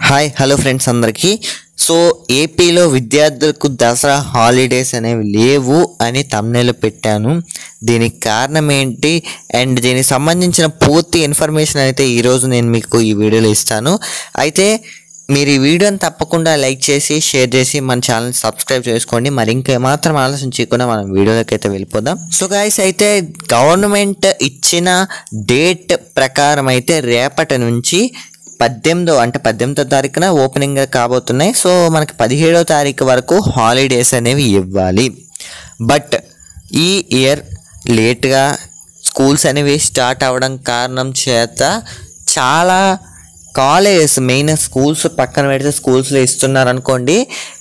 hi hello friends అందరికీ so ఏపీలో విద్యార్థులకు దసరా హాలిడేస్ అనేవి లేవు అని తమ్నేలో పెట్టాను దీనికి కారణం ఏంటి అండ్ దీనికి సంబంధించిన పూర్తి ఇన్ఫర్మేషన్ అయితే ఈరోజు నేను మీకు ఈ వీడియోలో ఇస్తాను అయితే మీరు ఈ వీడియోని తప్పకుండా లైక్ చేసి షేర్ చేసి మన ఛానల్ సబ్స్క్రైబ్ చేసుకోండి మరి ఇంకా ఏమాత్రం ఆలోచన చేయకుండా మనం వీడియోలోకి అయితే వెళ్ళిపోదాం సో గైస్ అయితే గవర్నమెంట్ ఇచ్చిన డేట్ ప్రకారం అయితే రేపటి నుంచి పద్దెనిమిదో అంటే పద్దెనిమిదో తారీఖున ఓపెనింగ్ కాబోతున్నాయి సో మనకి పదిహేడో తారీఖు వరకు హాలిడేస్ అనేవి ఇవ్వాలి బట్ ఈ ఇయర్ లేట్గా స్కూల్స్ అనేవి స్టార్ట్ అవ్వడం కారణం చేత చాలా కాలేజెస్ మెయిన్ స్కూల్స్ పక్కన పెడితే స్కూల్స్లో ఇస్తున్నారు అనుకోండి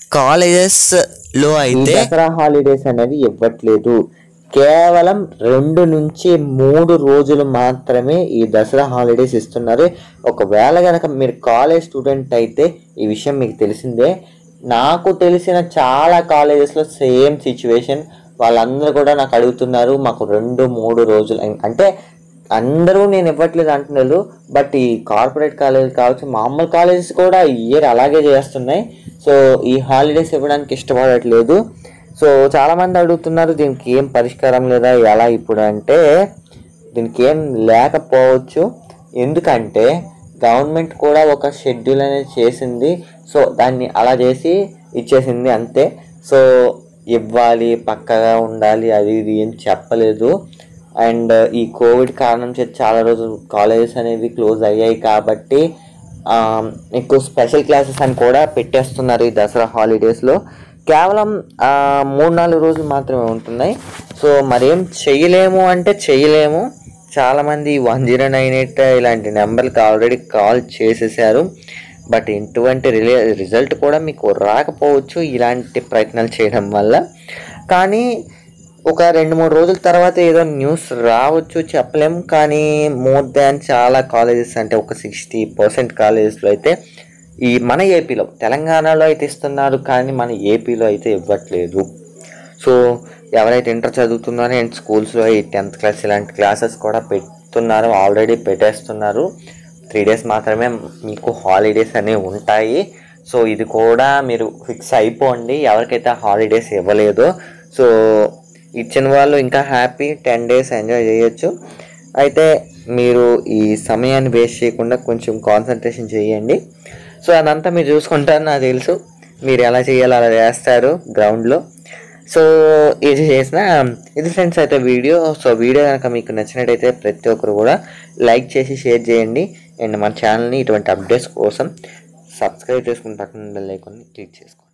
కాలేజెస్లో అయితే దసరా హాలిడేస్ అనేవి ఇవ్వట్లేదు కేవలం రెండు నుంచి మూడు రోజులు మాత్రమే ఈ దసరా హాలిడేస్ ఇస్తున్నారు ఒకవేళ కనుక మీరు కాలేజ్ స్టూడెంట్ అయితే ఈ విషయం మీకు తెలిసిందే నాకు తెలిసిన చాలా కాలేజెస్లో సేమ్ సిచ్యువేషన్ వాళ్ళందరూ కూడా నాకు అడుగుతున్నారు మాకు రెండు మూడు రోజులు అం- అంటే అందరూ నేను ఇవ్వట్లేదు అంటున్నారు బట్ ఈ కార్పొరేట్ కాలేజ్ కావచ్చు మామూలు కాలేజెస్ కూడా ఈ ఇయర్ అలాగే చేస్తున్నాయి సో ఈ హాలిడేస్ ఇవ్వడానికి ఇష్టపడట్లేదు సో చాలామంది అడుగుతున్నారు దీనికి ఏం పరిష్కారం లేదా ఎలా ఇప్పుడు అంటే దీనికి ఏం లేకపోవచ్చు ఎందుకంటే గవర్నమెంట్ కూడా ఒక షెడ్యూల్ అనేది చేసింది సో దాన్ని అలా చేసి ఇచ్చేసింది అంతే సో ఇవ్వాలి పక్కగా ఉండాలి అది ఇది ఏం చెప్పలేదు అండ్ ఈ కోవిడ్ కారణం చేత చాలా రోజులు కాలేజెస్ అనేవి క్లోజ్ అయ్యాయి కాబట్టి ఆ, ఎక్కువ స్పెషల్ క్లాసెస్ అని కూడా పెట్టేస్తున్నారు ఈ దసరా హాలిడేస్లో కేవలం ఆ, మూడు నాలుగు రోజులు మాత్రమే ఉంటున్నాయి సో మరేం చేయలేము అంటే చేయలేము చాలామంది వన్ జీరో నైన్ ఎయిట్ ఇలాంటి నెంబర్కి ఆల్రెడీ కాల్ చేసేసారు బట్ ఇటువంటి రిలే రిజల్ట్ కూడా మీకు రాకపోవచ్చు ఇలాంటి ప్రయత్నాలు చేయడం వల్ల కానీ ఒక రెండు మూడు రోజుల తర్వాత ఏదో న్యూస్ రావచ్చు చెప్పలేం కానీ మోర్ దాన్ చాలా కాలేజెస్ అంటే ఒక సిక్స్టీ పర్సెంట్ కాలేజెస్లో అయితే ఈ మన ఏపీలో తెలంగాణలో అయితే ఇస్తున్నారు కానీ మన ఏపీలో అయితే ఇవ్వట్లేదు సో ఎవరైతే ఇంటర్ చదువుతున్నారో అండ్ స్కూల్స్లో ఈ టెన్త్ క్లాస్ ఇలాంటి క్లాసెస్ కూడా పెడుతున్నారు ఆల్రెడీ పెట్టేస్తున్నారు త్రీ డేస్ మాత్రమే మీకు హాలిడేస్ అనేవి ఉంటాయి సో ఇది కూడా మీరు ఫిక్స్ అయిపోండి ఎవరికైతే హాలిడేస్ ఇవ్వలేదో సో ఇచ్చిన వాళ్ళు ఇంకా హ్యాపీ టెన్ డేస్ ఎంజాయ్ చేయొచ్చు అయితే మీరు ఈ సమయాన్ని వేస్ట్ చేయకుండా కొంచెం కాన్సన్ట్రేషన్ చేయండి సో అదంతా మీరు చూసుకుంటారు నాకు తెలుసు మీరు ఎలా చేయాలో అలా చేస్తారు గ్రౌండ్లో సో ఇది చేసిన ఇది ఫ్రెండ్స్ అయితే వీడియో సో వీడియో కనుక మీకు నచ్చినట్టయితే ప్రతి ఒక్కరు కూడా లైక్ చేసి షేర్ చేయండి అండ్ మన ఛానల్ని ఇటువంటి అప్డేట్స్ కోసం సబ్స్క్రైబ్ చేసుకుని పక్కన బెల్ ఐకాన్ని క్లిక్ చేసుకోండి